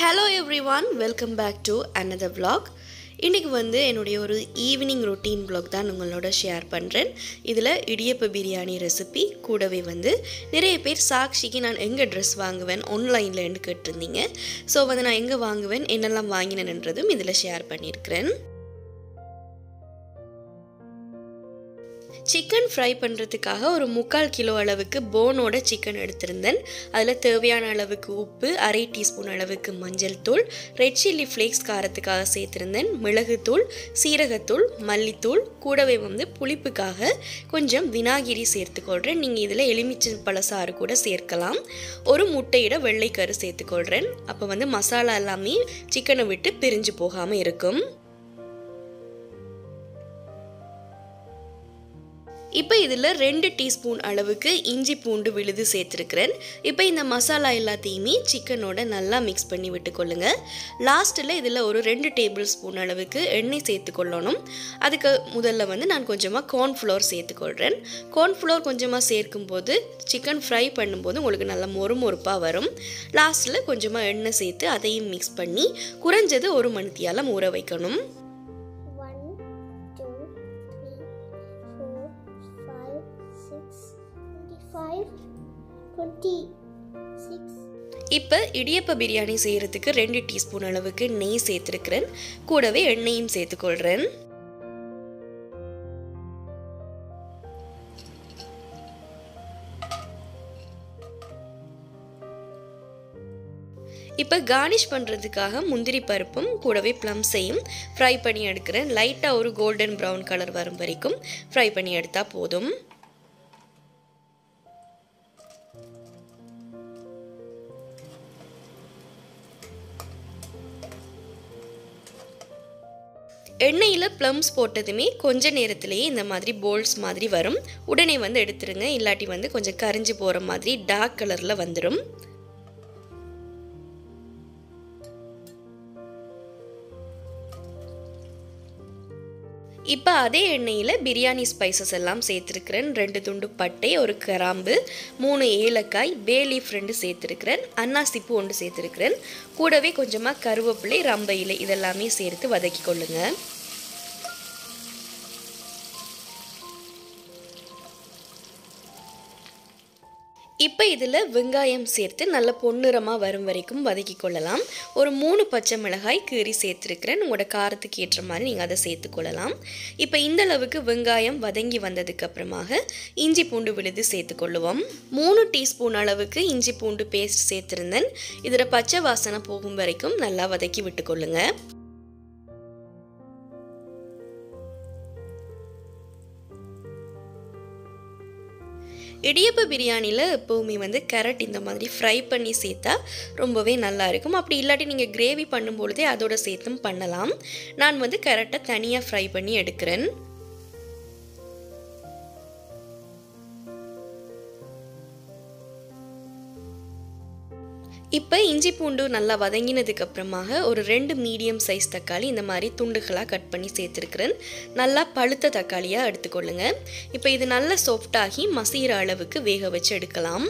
Hello everyone welcome back to another vlog இன்றைக்கி வந்து என்னுடைய ஒரு ஈவினிங் ரொட்டீன் vlog தான் உங்களோட ஷேர் பண்ணுறேன் இதில் இடியப்ப பிரியாணி ரெசிபி கூடவே வந்து நிறைய பேர் சாக்ஷிக்கு நான் எங்கே ட்ரெஸ் வாங்குவேன் ஆன்லைனில் கேட்டிருந்தீங்க ஸோ வந்து நான் எங்கே வாங்குவேன் என்னெல்லாம் வாங்கினேன்றதும் இதில் ஷேர் பண்ணியிருக்கிறேன் சிக்கன் ஃப்ரை பண்ணுறதுக்காக ஒரு முக்கால் கிலோ அளவுக்கு போனோட சிக்கன் எடுத்திருந்தேன் அதில் தேவையான அளவுக்கு உப்பு அரை டீஸ்பூன் அளவுக்கு மஞ்சள் தூள் ரெட் சில்லி ஃப்ளேக்ஸ் காரத்துக்காக சேர்த்துருந்தேன் மிளகுத்தூள் சீரகத்தூள் மல்லித்தூள் கூடவே வந்து புளிப்புக்காக கொஞ்சம் வினாகிரி சேர்த்துக்கொள்கிறேன் நீங்கள் இதில் எலுமிச்சை பழசாறு கூட சேர்க்கலாம் ஒரு முட்டையிட வெள்ளைக்கரு சேர்த்துக்கொள்கிறேன் அப்போ வந்து மசாலா எல்லாமே சிக்கனை விட்டு பிரிஞ்சு போகாமல் இருக்கும் இப்போ இதில் ரெண்டு டீஸ்பூன் அளவுக்கு இஞ்சி பூண்டு விழுது சேர்த்துருக்கிறேன் இப்போ இந்த மசாலா எல்லாத்தையுமே சிக்கனோட நல்லா மிக்ஸ் பண்ணி விட்டுக்கொள்ளுங்க லாஸ்ட்டில் இதில் ஒரு ரெண்டு டேபிள் ஸ்பூன் அளவுக்கு எண்ணெய் சேர்த்துக்கொள்ளணும் அதுக்கு முதல்ல வந்து நான் கொஞ்சமாக கார்ன்ஃப்ளவர் சேர்த்துக்கொள்கிறேன் கார்ன்ஃப்ளவர் கொஞ்சமாக சேர்க்கும்போது சிக்கன் ஃப்ரை பண்ணும்போது உங்களுக்கு நல்லா மொறு மொறுப்பாக வரும் லாஸ்ட்டில் கொஞ்சமாக எண்ணெய் சேர்த்து அதையும் மிக்ஸ் பண்ணி குறைஞ்சது ஒரு மணித்தியால் ஊற வைக்கணும் One, two, three, four, five, six, twenty-five, twenty-six. இப்போ இடியப்ப பிரியாணி செய்கிறதுக்கு ரெண்டு டீஸ்பூன் அளவுக்கு நெய் சேர்த்துருக்கிறேன் கூடவே எண்ணெயும் சேர்த்துக்கொள்கிறேன் இப்போ கார்னிஷ் பண்ணுறதுக்காக முந்திரி பருப்பும் கூடவே ப்ளம்ஸையும் ஃப்ரை பண்ணி எடுக்கிறேன் லைட்டாக ஒரு கோல்டன் ப்ரௌன் கலர் வரும் வரைக்கும் ஃப்ரை பண்ணி எடுத்தால் போதும் எண்ணெயில் ப்ளம்ஸ் போட்டதுமே கொஞ்ச நேரத்திலேயே இந்த மாதிரி போல்ஸ் மாதிரி வரும் உடனே வந்து எடுத்துருங்க இல்லாட்டி வந்து கொஞ்சம் கரிஞ்சு போகிற மாதிரி டார்க் கலரில் வந்துடும் இப்போ அதே எண்ணெயில் பிரியாணி ஸ்பைசஸ் எல்லாம் சேர்த்துருக்கிறேன் ரெண்டு துண்டு பட்டை ஒரு கிராம்பு மூணு ஏலக்காய் பே லீஃப் ரெண்டு சேர்த்துருக்கிறேன் அன்னாசிப்பூ ஒன்று சேர்த்துருக்கிறேன் கூடவே கொஞ்சமாக கருவேப்பிலை ரம்ப இலை இதெல்லாமே சேர்த்து வதக்கி கொள்ளுங்கள் இப்போ இதில் வெங்காயம் சேர்த்து நல்ல பொன்னிறமாக வரும் வரைக்கும் வதக்கி கொள்ளலாம் ஒரு மூணு பச்சை மிளகாய் கீறி சேர்த்துருக்கிறேன் உங்களோட காரத்துக்கு ஏற்ற மாதிரி நீங்கள் அதை சேர்த்துக்கொள்ளலாம் இப்போ இந்த அளவுக்கு வெங்காயம் வதங்கி வந்ததுக்கு அப்புறமாக இஞ்சி பூண்டு விழுது சேர்த்துக்கொள்ளுவோம் மூணு டீஸ்பூன் அளவுக்கு இஞ்சி பூண்டு பேஸ்ட் சேர்த்துருந்தேன் இதில் பச்சை வாசனை போகும் வரைக்கும் நல்லா வதக்கி விட்டுக்கொள்ளுங்க இடியப்ப பிரியாணியில் எப்போவுமே வந்து கேரட் இந்த மாதிரி ஃப்ரை பண்ணி சேர்த்தா ரொம்பவே நல்லா இருக்கும் அப்படி இல்லாட்டி நீங்கள் கிரேவி பண்ணும்பொழுதே அதோட சேர்த்தும் பண்ணலாம் நான் வந்து கேரட்டை தனியாக ஃப்ரை பண்ணி எடுக்கிறேன் இப்போ இஞ்சி பூண்டு நல்லா வதங்கினதுக்கு அப்புறமாக ஒரு ரெண்டு மீடியம் சைஸ் தக்காளி இந்த மாதிரி துண்டுகளாக கட் பண்ணி சேர்த்துருக்கிறேன் நல்லா பழுத்த தக்காளியாக எடுத்துக்கொள்ளுங்க இப்போ இது நல்லா சாஃப்டாகி மசீர அளவுக்கு வேக வச்சு எடுக்கலாம்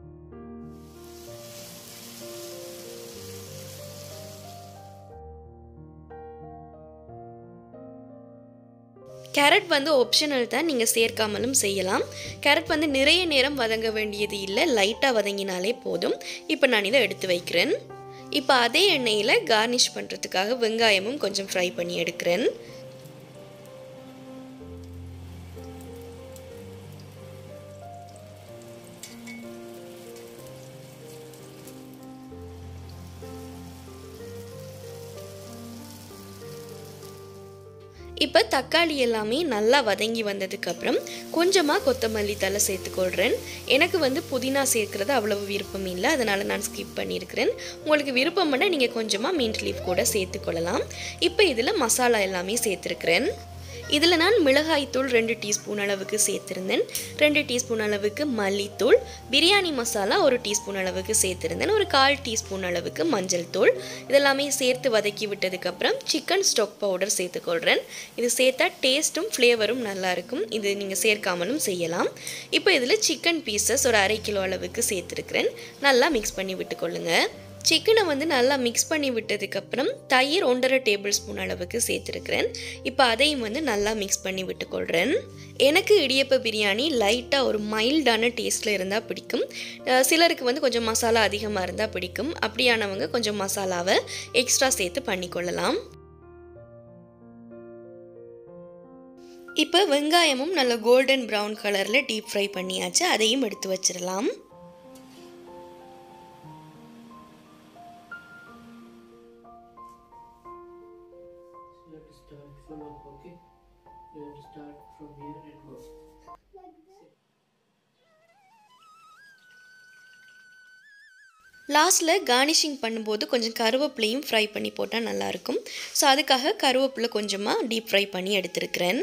கேரட் வந்து ஆப்ஷனல் தான் நீங்கள் சேர்க்காமலும் செய்யலாம் கேரட் வந்து நிறைய நேரம் வதங்க வேண்டியது இல்லை லைட்டாக வதங்கினாலே போதும் இப்போ நான் இதை எடுத்து வைக்கிறேன் இப்போ அதே எண்ணெயில் கார்னிஷ் பண்ணுறதுக்காக வெங்காயமும் கொஞ்சம் ஃப்ரை பண்ணி எடுக்கிறேன் இப்போ தக்காளி எல்லாமே நல்லா வதங்கி வந்ததுக்கப்புறம் கொஞ்சமாக கொத்தமல்லி தலை சேர்த்துக்கொள்கிறேன் எனக்கு வந்து புதினா சேர்க்குறது அவ்வளவு விருப்பம் இல்லை அதனால் நான் ஸ்கிப் பண்ணியிருக்கிறேன் உங்களுக்கு விருப்பம்னா நீங்கள் கொஞ்சமாக மீன்ட் லீஃப் கூட சேர்த்துக்கொள்ளலாம் இப்போ இதில் மசாலா எல்லாமே சேர்த்துருக்கிறேன் இதில் நான் மிளகாய்த்தூள் ரெண்டு டீஸ்பூன் அளவுக்கு சேர்த்துருந்தேன் ரெண்டு டீஸ்பூன் அளவுக்கு மல்லித்தூள் பிரியாணி மசாலா ஒரு டீஸ்பூன் அளவுக்கு சேர்த்துருந்தேன் ஒரு கால் டீஸ்பூன் அளவுக்கு மஞ்சள் தூள் இதெல்லாமே சேர்த்து வதக்கி விட்டதுக்கப்புறம் சிக்கன் ஸ்டாக் பவுடர் சேர்த்துக்கொள்கிறேன் இது சேர்த்தா டேஸ்ட்டும் ஃப்ளேவரும் நல்லாயிருக்கும் இது நீங்கள் சேர்க்காமலும் செய்யலாம் இப்போ இதில் சிக்கன் பீசஸ் ஒரு அரை கிலோ அளவுக்கு சேர்த்துருக்கிறேன் நல்லா மிக்ஸ் பண்ணி விட்டுக்கொள்ளுங்கள் சிக்கனை வந்து நல்லா மிக்ஸ் பண்ணி விட்டதுக்கப்புறம் தயிர் ஒன்றரை டேபிள் ஸ்பூன் அளவுக்கு சேர்த்துருக்கிறேன் இப்போ அதையும் வந்து நல்லா மிக்ஸ் பண்ணி விட்டுக்கொள்கிறேன் எனக்கு இடியப்ப பிரியாணி லைட்டாக ஒரு மைல்டான டேஸ்ட்டில் இருந்தால் பிடிக்கும் அஹ் சிலருக்கு வந்து கொஞ்சம் மசாலா அதிகமாக இருந்தால் பிடிக்கும் அப்படியானவங்க கொஞ்சம் மசாலாவை எக்ஸ்ட்ரா சேர்த்து பண்ணிக்கொள்ளலாம் இப்போ வெங்காயமும் நல்ல கோல்டன் ப்ரௌன் கலரில் டீப் ஃப்ரை பண்ணியாச்சு அதையும் எடுத்து வச்சிடலாம் So you have to start from up, okay? You have to start from here and go. லாஸ்ட்டில் கார்னிஷிங் பண்ணும்போது கொஞ்சம் கருவேப்பிலையும் ஃப்ரை பண்ணி போட்டால் நல்லாயிருக்கும் ஸோ அதுக்காக கருவேப்பிலை கொஞ்சமாக டீப் ஃப்ரை பண்ணி எடுத்திருக்கிறேன்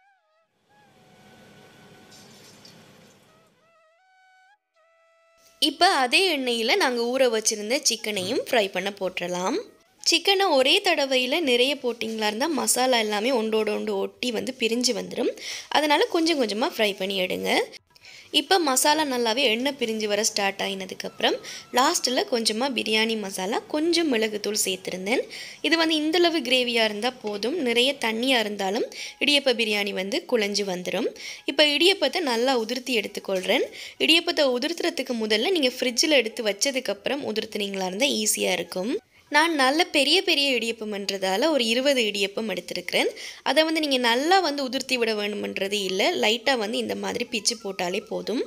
இப்போ அதே எண்ணெயில் நாங்கள் ஊற வச்சுருந்த சிக்கனையும் ஃப்ரை பண்ண போட்டுடலாம் சிக்கனை ஒரே தடவையில் நிறைய போட்டிங்களா இருந்தால் மசாலா எல்லாமே ஒன்றோட ஒன்று ஒட்டி வந்து பிரிஞ்சு வந்துடும் அதனால் கொஞ்சம் கொஞ்சமாக ஃப்ரை பண்ணி எடுங்க இப்போ மசாலா நல்லாவே எண்ணெய் பிரிஞ்சு வர ஸ்டார்ட் ஆகினதுக்கப்புறம் லாஸ்ட்டில் கொஞ்சமாக பிரியாணி மசாலா கொஞ்சம் மிளகுத்தூள் சேர்த்துருந்தேன் இது வந்து இந்தளவு கிரேவியாக இருந்தால் போதும் நிறைய தண்ணியாக இருந்தாலும் இடியப்ப பிரியாணி வந்து குழஞ்சு வந்துடும் இப்போ இடியப்பத்தை நல்லா உதிர்த்தி எடுத்துக்கொள்கிறேன் இடியப்பத்தை உதிர்த்துறதுக்கு முதல்ல நீங்கள் ஃப்ரிட்ஜில் எடுத்து வச்சதுக்கப்புறம் உதிர்த்துனீங்களா இருந்தால் ஈஸியாக இருக்கும் நான் நல்ல பெரிய பெரிய இடியப்பம்ன்றதால ஒரு இருபது இடியப்பம் எடுத்திருக்கிறேன் அதை வந்து நீங்கள் நல்லா வந்து உதிர்த்தி விட வேணுமன்றது இல்லை லைட்டாக வந்து இந்த மாதிரி பிச்சு போட்டாலே போதும்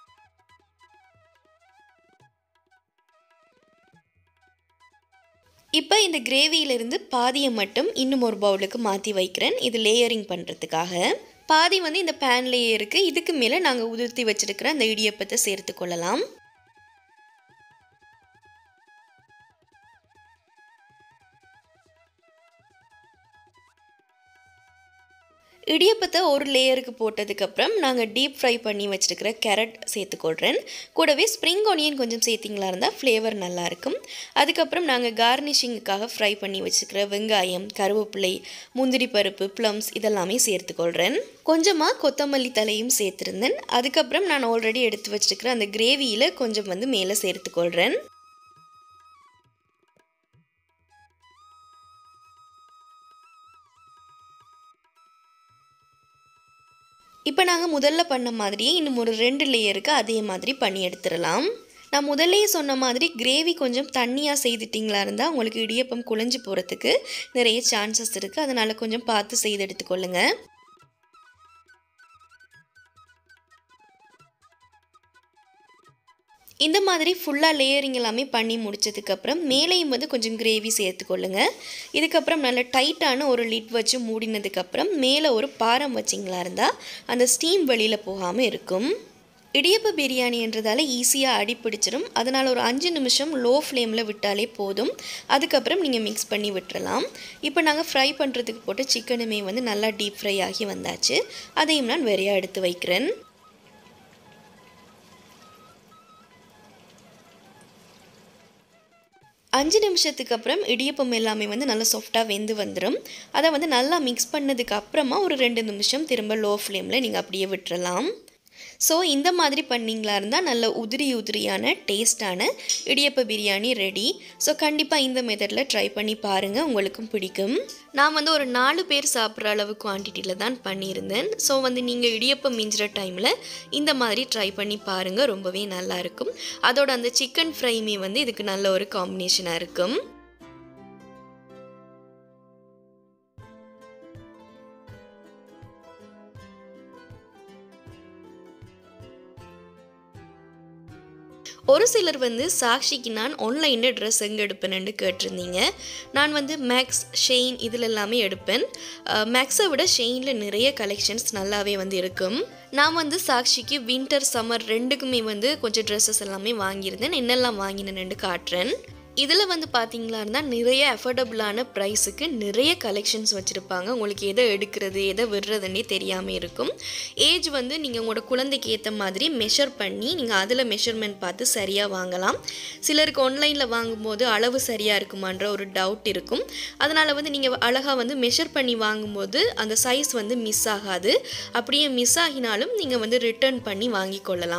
இப்போ இந்த கிரேவியிலிருந்து பாதியை மட்டும் இன்னும் ஒரு பவுலுக்கு மாற்றி வைக்கிறேன் இது லேயரிங் பண்ணுறதுக்காக பாதி வந்து இந்த பேன்லேயே இருக்குது இதுக்கு மேலே நாங்கள் உதிர்த்தி வச்சிருக்கிற அந்த இடியப்பத்தை சேர்த்து கொள்ளலாம் இடியப்பத்தை ஒரு லேயருக்கு போட்டதுக்கப்புறம் நாங்கள் டீப் ஃப்ரை பண்ணி வச்சுருக்கிற கேரட் சேர்த்துக்கொள்கிறேன் கூடவே ஸ்ப்ரிங் ஆனியன் கொஞ்சம் சேர்த்திங்களா இருந்தால் ஃப்ளேவர் நல்லாயிருக்கும் அதுக்கப்புறம் நாங்கள் கார்னிஷிங்குக்காக ஃப்ரை பண்ணி வச்சுருக்கிற வெங்காயம் கருவேப்பிலை முந்திரி பருப்பு ப்ளம்ஸ் இதெல்லாமே சேர்த்துக்கொள்கிறேன் கொஞ்சமாக கொத்தமல்லி தலையும் சேர்த்துருந்தேன் அதுக்கப்புறம் நான் ஆல்ரெடி எடுத்து வச்சுருக்கிற அந்த கிரேவியில் கொஞ்சம் வந்து மேலே சேர்த்துக்கொள்கிறேன் இப்போ நாங்கள் முதல்ல பண்ண மாதிரியே இன்னும் ஒரு ரெண்டு லேயருக்கு அதே மாதிரி பண்ணி எடுத்துடலாம் நான் முதல்லயே சொன்ன மாதிரி கிரேவி கொஞ்சம் தண்ணியாக செய்துட்டிங்களா இருந்தால் உங்களுக்கு இடியப்பம் குழஞ்சி போகிறதுக்கு நிறைய சான்சஸ் இருக்குது அதனால் கொஞ்சம் பார்த்து செய்து எடுத்துக்கொள்ளுங்க இந்த மாதிரி ஃபுல்லாக லேயரிங் எல்லாமே பண்ணி முடிச்சதுக்கப்புறம் மேலேயும் வந்து கொஞ்சம் கிரேவி சேர்த்துக்கொள்ளுங்க இதுக்கப்புறம் நல்ல டைட்டான ஒரு லிட் வச்சு மூடினதுக்கப்புறம் மேலே ஒரு பாரம் வச்சிங்களா இருந்தால் அந்த ஸ்டீம் வெளியில் போகாமல் இருக்கும் இடியப்ப பிரியாணின்றதால ஈஸியாக அடி பிடிச்சிடும் அதனால் ஒரு அஞ்சு நிமிஷம் லோ ஃப்ளேமில் விட்டாலே போதும் அதுக்கப்புறம் நீங்கள் மிக்ஸ் பண்ணி விட்டுறலாம் இப்போ நாங்கள் ஃப்ரை பண்ணுறதுக்கு போட்டு சிக்கனுமே வந்து நல்லா டீப் ஃப்ரை ஆகி வந்தாச்சு அதையும் நான் வெறையாக எடுத்து வைக்கிறேன் அஞ்சு நிமிஷத்துக்கு அப்புறம் இடியப்பம் எல்லாமே வந்து நல்லா சாஃப்டாக வெந்து வந்துடும் அதை வந்து நல்லா மிக்ஸ் பண்ணதுக்கு அப்புறமா ஒரு ரெண்டு நிமிஷம் திரும்ப லோ ஃப்ளேமில் நீங்கள் அப்படியே விட்டுறலாம் ஸோ இந்த மாதிரி பண்ணிங்களா இருந்தால் நல்ல உதிரி உதிரியான டேஸ்டான இடியப்ப பிரியாணி ரெடி ஸோ கண்டிப்பாக இந்த மெத்தடில் ட்ரை பண்ணி பாருங்கள் உங்களுக்கும் பிடிக்கும் நான் வந்து ஒரு நாலு பேர் சாப்பிட்ற அளவு குவான்டிட்டியில் தான் பண்ணியிருந்தேன் ஸோ வந்து நீங்கள் இடியப்பம் மிஞ்சுற டைமில் இந்த மாதிரி ட்ரை பண்ணி பாருங்கள் ரொம்பவே நல்லாயிருக்கும் அதோட அந்த சிக்கன் ஃப்ரைமே வந்து இதுக்கு நல்ல ஒரு காம்பினேஷனாக இருக்கும் ஒரு சிலர் வந்து சாக்ஷிக்கு நான் ஆன்லைனில் ட்ரெஸ் எங்கே எடுப்பேன்னு கேட்டிருந்தீங்க நான் வந்து மேக்ஸ் ஷெயின் இதில் எல்லாமே எடுப்பேன் மேக்ஸை விட ஷெயினில் நிறைய கலெக்ஷன்ஸ் நல்லாவே வந்து இருக்கும் நான் வந்து சாக்ஷிக்கு வின்டர் சம்மர் ரெண்டுக்குமே வந்து கொஞ்சம் ட்ரெஸ்ஸஸ் எல்லாமே வாங்கியிருந்தேன் என்னெல்லாம் வாங்கினேன்னு காட்டுறேன் இதில் வந்து பார்த்தீங்களா இருந்தால் நிறைய அஃபோர்டபுளான ப்ரைஸுக்கு நிறைய கலெக்ஷன்ஸ் வச்சுருப்பாங்க உங்களுக்கு எதை எடுக்கிறது எதை விடுறதுன்னே தெரியாமல் இருக்கும் ஏஜ் வந்து நீங்கள் உங்களோட குழந்தைக்கு ஏற்ற மாதிரி மெஷர் பண்ணி நீங்கள் அதில் மெஷர்மெண்ட் பார்த்து சரியாக வாங்கலாம் சிலருக்கு ஆன்லைனில் வாங்கும்போது அளவு சரியாக இருக்குமான்ற ஒரு டவுட் இருக்கும் அதனால் வந்து நீங்கள் அழகாக வந்து மெஷர் பண்ணி வாங்கும்போது அந்த சைஸ் வந்து மிஸ் ஆகாது அப்படியே மிஸ் ஆகினாலும் நீங்கள் வந்து ரிட்டர்ன் பண்ணி வாங்கி கொள்ளலாம்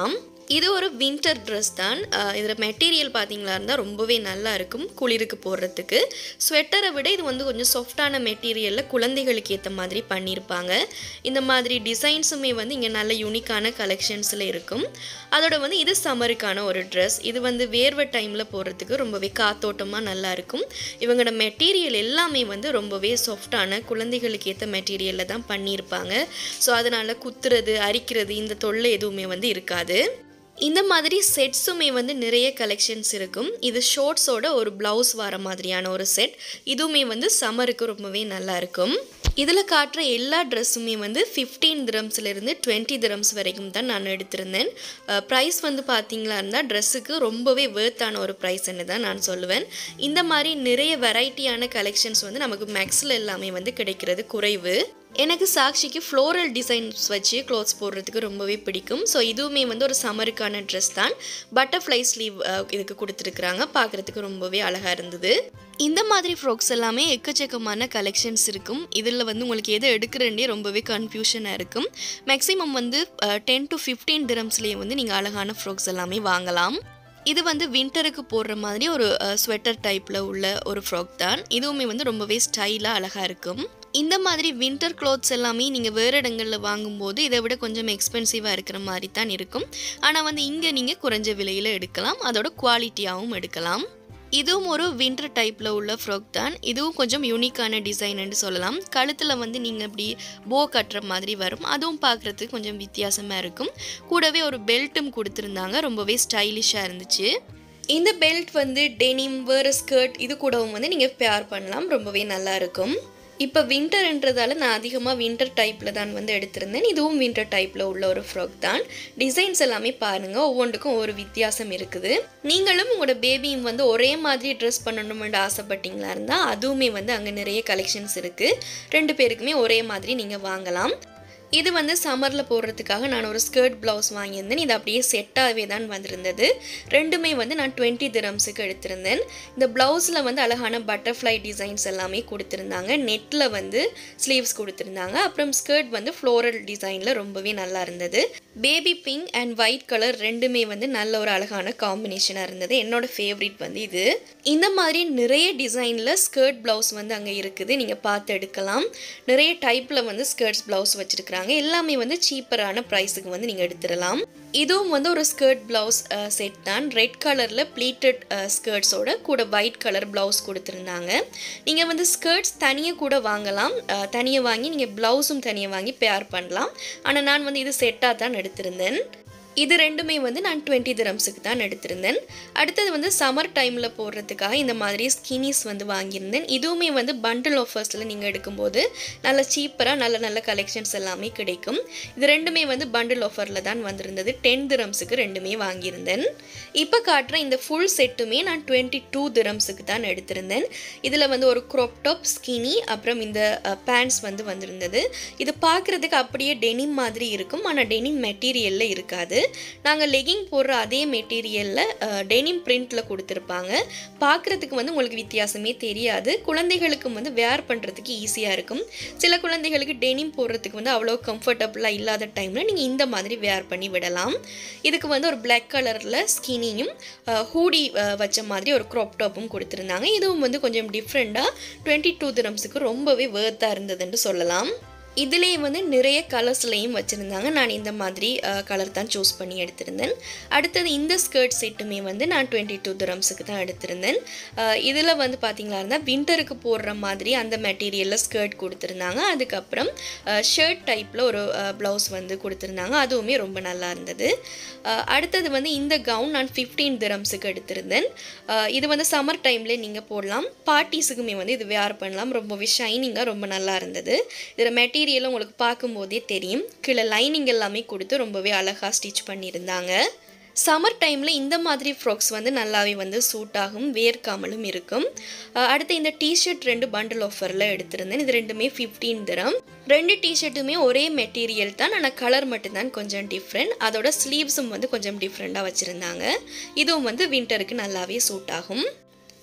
இது ஒரு வின்டர் ட்ரெஸ் தான் இதில் மெட்டீரியல் பார்த்தீங்களா இருந்தால் ரொம்பவே நல்லா இருக்கும் குளிருக்கு போடுறதுக்கு ஸ்வெட்டரை விட இது வந்து கொஞ்சம் சாஃப்டான மெட்டீரியலில் குழந்தைகளுக்கு ஏற்ற மாதிரி பண்ணியிருப்பாங்க இந்த மாதிரி டிசைன்ஸுமே வந்து இங்கே நல்ல யூனிக்கான கலெக்ஷன்ஸில் இருக்கும் அதோட வந்து இது சம்மருக்கான ஒரு ட்ரெஸ் இது வந்து வேர்வை டைமில் போடுறதுக்கு ரொம்பவே காத்தோட்டமாக நல்லா இருக்கும் இவங்களோட மெட்டீரியல் எல்லாமே வந்து ரொம்பவே சாஃப்டான குழந்தைகளுக்கு ஏற்ற மெட்டீரியலில் தான் பண்ணியிருப்பாங்க ஸோ அதனால் குத்துறது அரிக்கிறது இந்த தொல்லை எதுவுமே வந்து இருக்காது இந்த மாதிரி செட்ஸுமே வந்து நிறைய கலெக்ஷன்ஸ் இருக்கும் இது ஷோர்ட்ஸோட ஒரு ப்ளவுஸ் வர மாதிரியான ஒரு செட் இதுவுமே வந்து சம்மருக்கு ரொம்பவே நல்லா இருக்கும் இதில் காட்டுற எல்லா ட்ரெஸ்ஸுமே வந்து ஃபிஃப்டீன் திரம்ஸ்லேருந்து டுவெண்ட்டி திரம்ஸ் வரைக்கும் தான் நான் எடுத்திருந்தேன் ப்ரைஸ் வந்து பார்த்தீங்களா இருந்தால் ட்ரெஸ்ஸுக்கு ரொம்பவே வேர்த்தான ஒரு ப்ரைஸ்ன்னு தான் நான் சொல்லுவேன் இந்த மாதிரி நிறைய வெரைட்டியான கலெக்ஷன்ஸ் வந்து நமக்கு மேக்ஸில் எல்லாமே வந்து கிடைக்கிறது குறைவு எனக்கு சாக்ஷிக்கு ஃப்ளோரல் டிசைன்ஸ் வச்சு க்ளோத்ஸ் போடுறதுக்கு ரொம்பவே பிடிக்கும் ஸோ இதுவுமே வந்து ஒரு சம்மருக்கான ட்ரெஸ் தான் பட்டர்ஃப்ளை ஸ்லீவ் இதுக்கு கொடுத்துருக்குறாங்க பார்க்குறதுக்கு ரொம்பவே அழகாக இருந்தது இந்த மாதிரி ஃப்ராக்ஸ் எல்லாமே எக்கச்சக்கமான கலெக்ஷன்ஸ் இருக்கும் இதில் வந்து உங்களுக்கு எது எடுக்கிறேன்னே ரொம்பவே கன்ஃபியூஷனாக இருக்கும் மேக்ஸிமம் வந்து டென் டு ஃபிஃப்டீன் திரம்ஸ்லேயே வந்து நீங்கள் அழகான ஃப்ராக்ஸ் எல்லாமே வாங்கலாம் இது வந்து வின்டருக்கு போடுற மாதிரி ஒரு ஸ்வெட்டர் டைப்பில் உள்ள ஒரு ஃப்ராக் தான் இதுவுமே வந்து ரொம்பவே ஸ்டைலாக அழகாக இருக்கும் இந்த மாதிரி வின்டர் க்ளோத்ஸ் எல்லாமே நீங்கள் வேறு இடங்களில் வாங்கும்போது இதை விட கொஞ்சம் எக்ஸ்பென்சிவாக இருக்கிற மாதிரி தான் இருக்கும் ஆனால் வந்து இங்கே நீங்கள் குறைஞ்ச விலையில் எடுக்கலாம் அதோட குவாலிட்டியாகவும் எடுக்கலாம் இதுவும் ஒரு வின்டர் டைப்பில் உள்ள ஃப்ராக் தான் இதுவும் கொஞ்சம் யூனிக்கான டிசைன்னு சொல்லலாம் கழுத்தில் வந்து நீங்கள் இப்படி போ கட்டுற மாதிரி வரும் அதுவும் பார்க்குறதுக்கு கொஞ்சம் வித்தியாசமாக இருக்கும் கூடவே ஒரு பெல்ட்டும் கொடுத்துருந்தாங்க ரொம்பவே ஸ்டைலிஷாக இருந்துச்சு இந்த பெல்ட் வந்து டெனிம் வேறு ஸ்கர்ட் இது கூடவும் வந்து நீங்கள் பேர் பண்ணலாம் ரொம்பவே நல்லா இருக்கும் இப்போ வின்டர்ன்றதால நான் அதிகமாக வின்டர் டைப்பில் தான் வந்து எடுத்திருந்தேன் இதுவும் வின்டர் டைப்பில் உள்ள ஒரு ஃப்ராக் தான் டிசைன்ஸ் எல்லாமே பாருங்கள் ஒவ்வொன்றுக்கும் ஒரு வித்தியாசம் இருக்குது நீங்களும் உங்களோட பேபியும் வந்து ஒரே மாதிரி ட்ரெஸ் பண்ணணும்னு ஆசைப்பட்டீங்களா இருந்தால் அதுவுமே வந்து அங்கே நிறைய கலெக்ஷன்ஸ் இருக்குது ரெண்டு பேருக்குமே ஒரே மாதிரி நீங்கள் வாங்கலாம் இது வந்து சம்மரில் போடுறதுக்காக நான் ஒரு ஸ்கர்ட் ப்ளவுஸ் வாங்கியிருந்தேன் இது அப்படியே செட்டாகவே தான் வந்திருந்தது ரெண்டுமே வந்து நான் டுவெண்ட்டி திரம்ஸுக்கு எடுத்திருந்தேன் இந்த ப்ளவுஸில் வந்து அழகான பட்டர்ஃப்ளை டிசைன்ஸ் எல்லாமே கொடுத்துருந்தாங்க நெட்டில் வந்து ஸ்லீவ்ஸ் கொடுத்துருந்தாங்க அப்புறம் ஸ்கர்ட் வந்து ஃப்ளோரல் டிசைனில் ரொம்பவே நல்லா இருந்தது baby pink and white colour ரெண்டுமே வந்து நல்ல ஒரு அழகான காம்பினேஷனாக இருந்தது என்னோட ஃபேவரட் வந்து இது இந்த மாதிரி நிறைய டிசைனில் ஸ்கர்ட் ப்ளவுஸ் வந்து அங்கே இருக்குது நீங்கள் பார்த்து எடுக்கலாம் நிறைய டைப்பில் வந்து ஸ்கர்ட்ஸ் ப்ளவுஸ் வச்சுருக்குறாங்க எல்லாமே வந்து சீப்பரான ப்ரைஸுக்கு வந்து நீங்கள் எடுத்துடலாம் இதுவும் வந்து ஒரு ஸ்கர்ட் ப்ளவுஸ் செட் தான் ரெட் கலரில் ப்ளீட்டட் ஸ்கர்ட்ஸோட கூட ஒயிட் கலர் ப்ளவுஸ் கொடுத்துருந்தாங்க நீங்கள் வந்து ஸ்கர்ட்ஸ் தனியாக கூட வாங்கலாம் தனியாக வாங்கி நீங்கள் ப்ளவுஸும் தனியாக வாங்கி பேர் பண்ணலாம் ஆனால் நான் வந்து இது செட்டாக தான் எடுத்திருந்தேன் இது ரெண்டுமே வந்து நான் டுவெண்ட்டி திரம்ஸுக்கு தான் எடுத்திருந்தேன் அடுத்தது வந்து சம்மர் டைமில் போடுறதுக்காக இந்த மாதிரி ஸ்கினிஸ் வந்து வாங்கியிருந்தேன் இதுவுமே வந்து பண்டில் ஆஃபர்ஸில் நீங்கள் எடுக்கும்போது நல்ல சீப்பராக நல்ல நல்ல கலெக்ஷன்ஸ் எல்லாமே கிடைக்கும் இது ரெண்டுமே வந்து பண்டில் ஆஃபரில் தான் வந்திருந்தது டென் திரம்ஸுக்கு ரெண்டுமே வாங்கியிருந்தேன் இப்போ காட்டுற இந்த ஃபுல் செட்டுமே நான் டுவெண்ட்டி டூ திரம்ஸுக்கு தான் எடுத்திருந்தேன் இதில் வந்து ஒரு க்ராப் டாப் ஸ்கினி அப்புறம் இந்த பேண்ட்ஸ் வந்து வந்திருந்தது இது பார்க்குறதுக்கு அப்படியே டெனிம் மாதிரி இருக்கும் ஆனால் டெனிம் மெட்டீரியலில் இருக்காது நாங்கள் லெகிங் போடுற அதே மெட்டீரியலில் டெனிம் பிரிண்டில் கொடுத்துருப்பாங்க பார்க்குறதுக்கு வந்து உங்களுக்கு வித்தியாசமே தெரியாது குழந்தைகளுக்கும் வந்து வேர் பண்ணுறதுக்கு ஈஸியாக இருக்கும் சில குழந்தைகளுக்கு டெனிம் போடுறதுக்கு வந்து அவ்வளோ கம்ஃபர்டபுளாக இல்லாத டைமில் நீங்கள் இந்த மாதிரி வேர் பண்ணி விடலாம் இதுக்கு வந்து ஒரு பிளாக் கலரில் ஸ்கினியும் ஹூடி வச்ச மாதிரி ஒரு க்ராப் டாப்பும் கொடுத்துருந்தாங்க இதுவும் வந்து கொஞ்சம் டிஃப்ரெண்ட்டாக டுவெண்ட்டி டூ திரம்ஸுக்கு ரொம்பவே வேர்த்தாக இருந்ததுன்னு சொல்லலாம் இதுலேயே வந்து நிறைய கலர்ஸ்லையும் வச்சுருந்தாங்க நான் இந்த மாதிரி கலர் தான் சூஸ் பண்ணி எடுத்திருந்தேன் அடுத்தது இந்த ஸ்கர்ட் செட்டுமே வந்து நான் டுவெண்ட்டி டூ திரம்ஸுக்கு தான் எடுத்திருந்தேன் இதில் வந்து பார்த்திங்களா இருந்தால் வின்டருக்கு போடுற மாதிரி அந்த மெட்டீரியலில் ஸ்கர்ட் கொடுத்துருந்தாங்க அதுக்கப்புறம் ஷர்ட் டைப்பில் ஒரு ப்ளவுஸ் வந்து கொடுத்துருந்தாங்க அதுவுமே ரொம்ப நல்லா இருந்தது அடுத்தது வந்து இந்த கவுன் நான் ஃபிஃப்டீன் திரம்ஸுக்கு எடுத்திருந்தேன் இது வந்து சம்மர் டைம்லேயே நீங்கள் போடலாம் பார்ட்டிஸுக்குமே வந்து இது வேர் பண்ணலாம் ரொம்பவே ஷைனிங்காக ரொம்ப நல்லா இருந்தது இதில் மெட்டீரியல் மெட்டீரியலும் உங்களுக்கு பார்க்கும்போதே தெரியும் கீழே லைனிங் எல்லாமே கொடுத்து ரொம்பவே அழகாக ஸ்டிச் பண்ணியிருந்தாங்க சம்மர் டைமில் இந்த மாதிரி ஃப்ராக்ஸ் வந்து நல்லாவே வந்து சூட் ஆகும் வேர்க்காமலும் இருக்கும் அடுத்து இந்த டிஷர்ட் ரெண்டு பண்டில் ஆஃபரில் எடுத்திருந்தேன் இது ரெண்டுமே ஃபிஃப்டீன் தரம் ரெண்டு டிஷர்ட்டுமே ஒரே மெட்டீரியல் தான் ஆனால் கலர் மட்டும்தான் கொஞ்சம் டிஃப்ரெண்ட் அதோட ஸ்லீவ்ஸும் வந்து கொஞ்சம் டிஃப்ரெண்ட்டாக வச்சுருந்தாங்க இதுவும் வந்து வின்டருக்கு நல்லாவே சூட் ஆகும்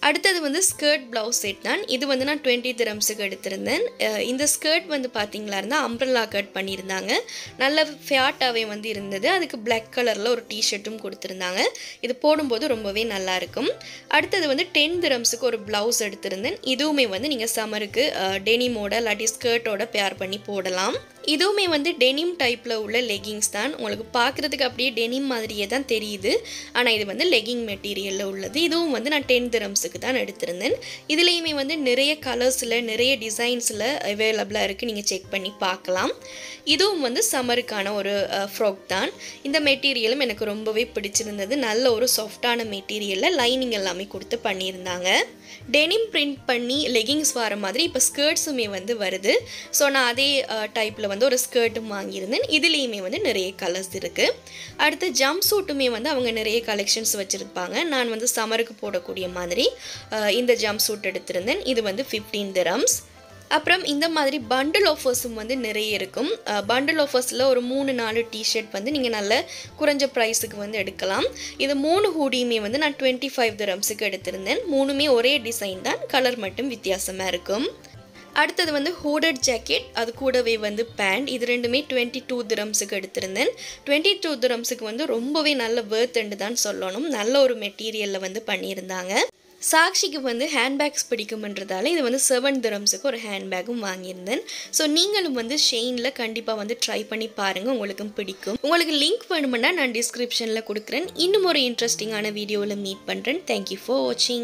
அடுத்தது வந்து ஸ்கர்ட் ப்ளவுஸ் செட் தான் இது வந்து நான் டுவெண்ட்டி திரம்ஸுக்கு எடுத்திருந்தேன் அஹ் இந்த ஸ்கர்ட் வந்து பார்த்தீங்களா இருந்தால் அம்ப்ரல்லா கட் பண்ணியிருந்தாங்க நல்ல ஃபேட்டாகவே வந்து இருந்தது அதுக்கு பிளாக் கலரில் ஒரு டிஷர்ட்டும் கொடுத்துருந்தாங்க இது போடும்போது ரொம்பவே நல்லா இருக்கும் அடுத்தது வந்து டென் திரம்ஸுக்கு ஒரு ப்ளவுஸ் எடுத்திருந்தேன் இதுவுமே வந்து நீங்கள் சம்மருக்கு டெனிமோட இல்லாட்டி ஸ்கர்ட்டோட பேர் பண்ணி போடலாம் இதுவுமே வந்து டெனிம் டைப்பில் உள்ள லெகிங்ஸ் தான் உங்களுக்கு பார்க்குறதுக்கு அப்படியே டெனிம் மாதிரியே தான் தெரியுது ஆனால் இது வந்து லெகிங் மெட்டீரியலில் உள்ளது இதுவும் வந்து நான் டென் திரம்ஸுக்கு தான் எடுத்திருந்தேன் இதுலேயுமே வந்து நிறைய கலர்ஸில் நிறைய டிசைன்ஸில் அவைலபிளாக இருக்குது நீங்கள் செக் பண்ணி பார்க்கலாம் இதுவும் வந்து சம்மருக்கான ஒரு ஃப்ராக் தான் இந்த மெட்டீரியலும் எனக்கு ரொம்பவே பிடிச்சிருந்தது நல்ல ஒரு சாஃப்டான மெட்டீரியலில் லைனிங் எல்லாமே கொடுத்து பண்ணியிருந்தாங்க டெனிம் பிரிண்ட் பண்ணி லெகிங்ஸ் வர மாதிரி இப்போ ஸ்கர்ட்ஸுமே வந்து வருது ஸோ நான் அதே டைப்பில் வந்து ஒரு ஸ்கர்ட்டும் வாங்கியிருந்தேன் இதுலேயுமே வந்து நிறைய கலர்ஸ் இருக்குது அடுத்து ஜம்ப் சூட்டுமே வந்து அவங்க நிறைய கலெக்ஷன்ஸ் வச்சுருப்பாங்க நான் வந்து சம்மருக்கு போடக்கூடிய மாதிரி அஹ், இந்த ஜம்ப் சூட் எடுத்திருந்தேன் இது வந்து ஃபிஃப்டீன் திரம்ஸ் அப்புறம் இந்த மாதிரி பண்டில் ஆஃபர்ஸும் வந்து நிறைய இருக்கும் பண்டில் ஆஃபர்ஸில் ஒரு மூணு நாலு டிஷர்ட் வந்து நீங்கள் நல்ல குறைஞ்ச ப்ரைஸுக்கு வந்து எடுக்கலாம் இது மூணு ஹூடியுமே வந்து நான் டுவெண்ட்டி ஃபைவ் திரம்ஸுக்கு எடுத்திருந்தேன் மூணுமே ஒரே டிசைன் தான் கலர் மட்டும் வித்தியாசமாக இருக்கும் அடுத்தது வந்து ஹூடட் ஜாக்கெட் அது கூடவே வந்து பேண்ட் இது ரெண்டுமே டுவெண்ட்டி டூ திரம்ஸுக்கு எடுத்திருந்தேன் டுவெண்ட்டி டூ திரம்ஸுக்கு வந்து ரொம்பவே நல்ல வேர்த்துண்டு தான் சொல்லணும் நல்ல ஒரு மெட்டீரியலில் வந்து பண்ணியிருந்தாங்க சாக்ஷிக்கு வந்து ஹேண்ட்பேக்ஸ் பிடிக்கும்ன்றதால இது வந்து செவன் திரம்ஸுக்கு ஒரு ஹேண்ட்பேக்கும் வாங்கியிருந்தேன் ஸோ நீங்களும் வந்து ஷெயினில் கண்டிப்பாக வந்து ட்ரை பண்ணி பாருங்கள் உங்களுக்கும் பிடிக்கும் உங்களுக்கு லிங்க் வேணுமென்னா நான் டிஸ்கிரிப்ஷனில் கொடுக்குறேன் இன்னும் ஒரு இன்ட்ரெஸ்டிங்கான வீடியோவில் மீட் பண்ணுறேன் தேங்க்யூ ஃபார் வாட்சிங்